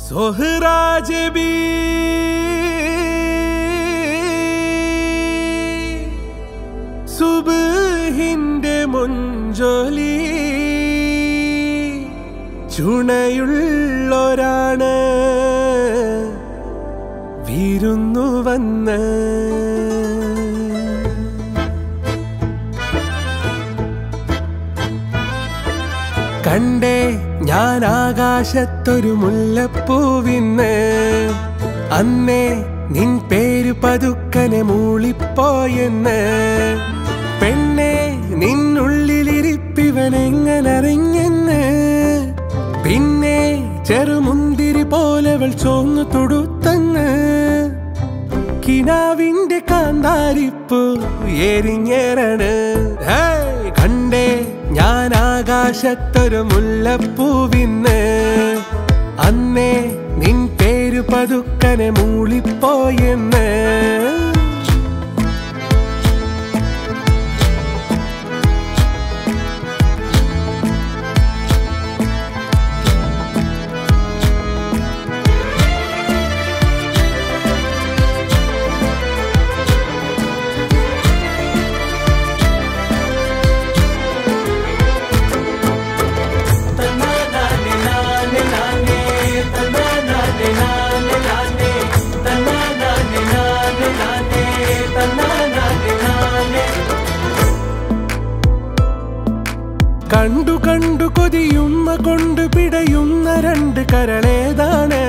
സൊഹ്റാജ് B സുബഹിന്റെ മുഞ്ചൊലി ചുണയുള്ളൊരാണ് വിരുന്നു വന്ന് കണ്ടേ ഞാൻ ആകാശത്തൊരു മുല്ലപ്പൂവിന്ന് അന്നേ നിൻ പേര് പതുക്കനെ മൂളിപ്പോയെന്ന് പെണ്ണെ നിന്നുള്ളിലിരിപ്പിവൻ എങ്ങനറിഞ്ഞെന്ന് പിന്നെ ചെറുമുന്തിരി പോലവൾ ചോന്നു തൊടുത്തന്ന് കിനാവിന്റെ കാന്താരിപ്പു എരിഞ്ഞേറണ് ഹേയ്, കണ്ടേ ഞാൻ ആകാശത്തൊരു മുല്ലപ്പൂവിന്ന് അന്നേ നിൻ പേര് പതുക്കനെ മൂളിപ്പോയെന്ന് കണ്ടു കണ്ടു കൊതിയുമ്മ കൊണ്ട് പിടയുന്ന രണ്ട് കരളേതാണ്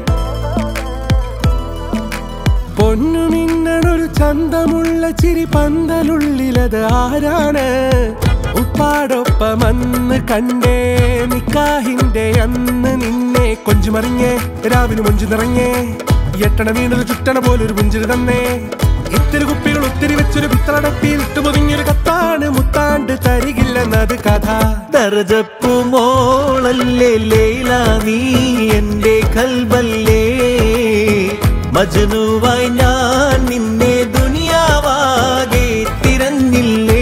പൊന്നു മിന്നണൊരു ചന്തമുള്ള ചിരി പന്തലുള്ളിലത് ആരാണ് ഉപ്പാടൊപ്പമന്ന് കണ്ടേ നിക്കാഹിന്റെ അന്ന് നിന്നെ കൊഞ്ചുമറിഞ്ഞേ രാവിലെ മൊഞ്ചു നിറഞ്ഞേ എട്ടണ വീണത് ചുറ്റണ പോലൊരു പുഞ്ചിരി തന്നേ ഇത്തിരി കുപ്പികൾ ഒത്തിരി വെച്ചൊരു പിത്തളടപ്പിൽ ഇട്ടുപൊതിഞ്ഞൊരു കത്താണ് മുത്താണ്ട് തരികില്ലെന്നത് കഥ ദർജപ്പു മോളല്ലേ ലൈല നീ എന്റെ കൽബല്ലേ മജനുവായി ഞാൻ നിന്നെ ദുനിയാവാകെ തിരഞ്ഞില്ലേ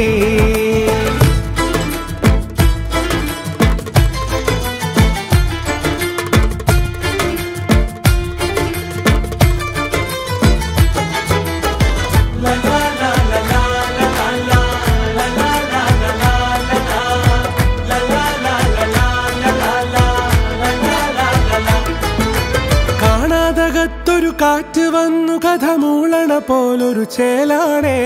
കാണാതകത്തൊരു കാറ്റ് വന്നു കഥ മൂളണ പോലൊരു ചേലാണേ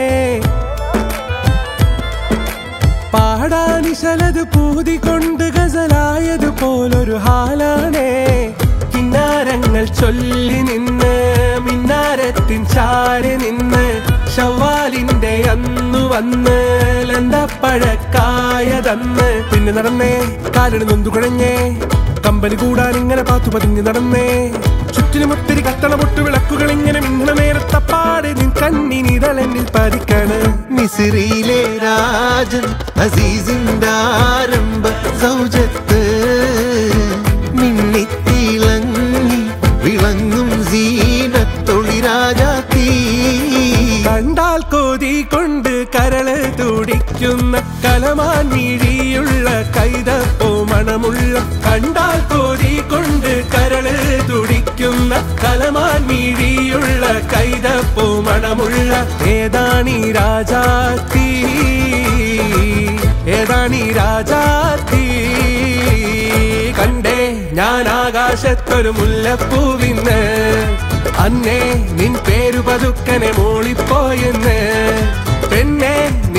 പാടാനിശലത് പൂതികൊണ്ട് ഗസലായത് പോലൊരു ഹാലാണേ കിന്നാരങ്ങൾ ചൊല്ലി നിന്ന് മിന്നാരത്തിൻ ചാരി നിന്ന് ഷവാലിന്റെ അന്നു വന്ന് ലന്തപ്പഴക്കായതന്ന് പിന്നെ നടന്നേ കാലിന് നൊന്തു കുഴഞ്ഞേ കമ്പനി കൂടാൻ ഇങ്ങനെ പാത്തു പതിഞ്ഞ് നടന്നേ ചുറ്റിനും ഒത്തിരി കത്തണ പൊട്ടു വിളക്കുകൾ ഇങ്ങനെ മിന്നണ നേരത്തപ്പാട് നിൻ കണ്ണിനിതളെന്നിൽ പതിക്കണ് മിസിറിയിലെ രാജൻ അസീസിന്റെ ആരംഭ സൗജത്ത് മിന്നിത്തിളങ്ങി വിളങ്ങും സീനത്തൊളിരാജാത്തീ കണ്ടാൽ കോതി കൊണ്ട് കരള് തുടിക്കുന്ന കലമാൻ മിഴിയുള്ള കൈതപ്പോ മണമുള്ള കണ്ടാൽ കോതി കൊണ്ട് കരള് തുടിക്കുന്ന കലമാൻ മിഴിയുള്ള കൈതപ്പോ മണമുള്ള ഏതാണീ രാജാത്തി ഏതാണീ രാജാത്തി കണ്ടേ ഞാൻ ആകാശത്തൊരു മുല്ലപ്പൂവിന്ന് അന്നേ നിൻ പേരു പതുക്കനെ മോളിപ്പോയെന്ന് പെണ്ണെ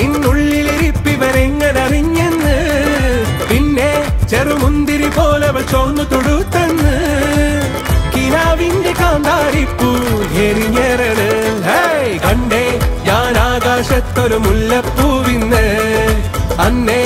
നിന്നുള്ളിലിരിപ്പിവരെങ്ങനറിഞ്ഞെന്ന് പിന്നെ ചെറുമുന്തിരി പോലവൾ ചോന്നു തൊടുത്തെന്ന് കിനാവിന്റെ കാന്താരിപ്പൂ എരിഞ്ഞേറണ് ഹേയ് കണ്ടേ ഞാൻ ആകാശത്തൊരു മുല്ലപ്പൂവിന്ന് അന്നേ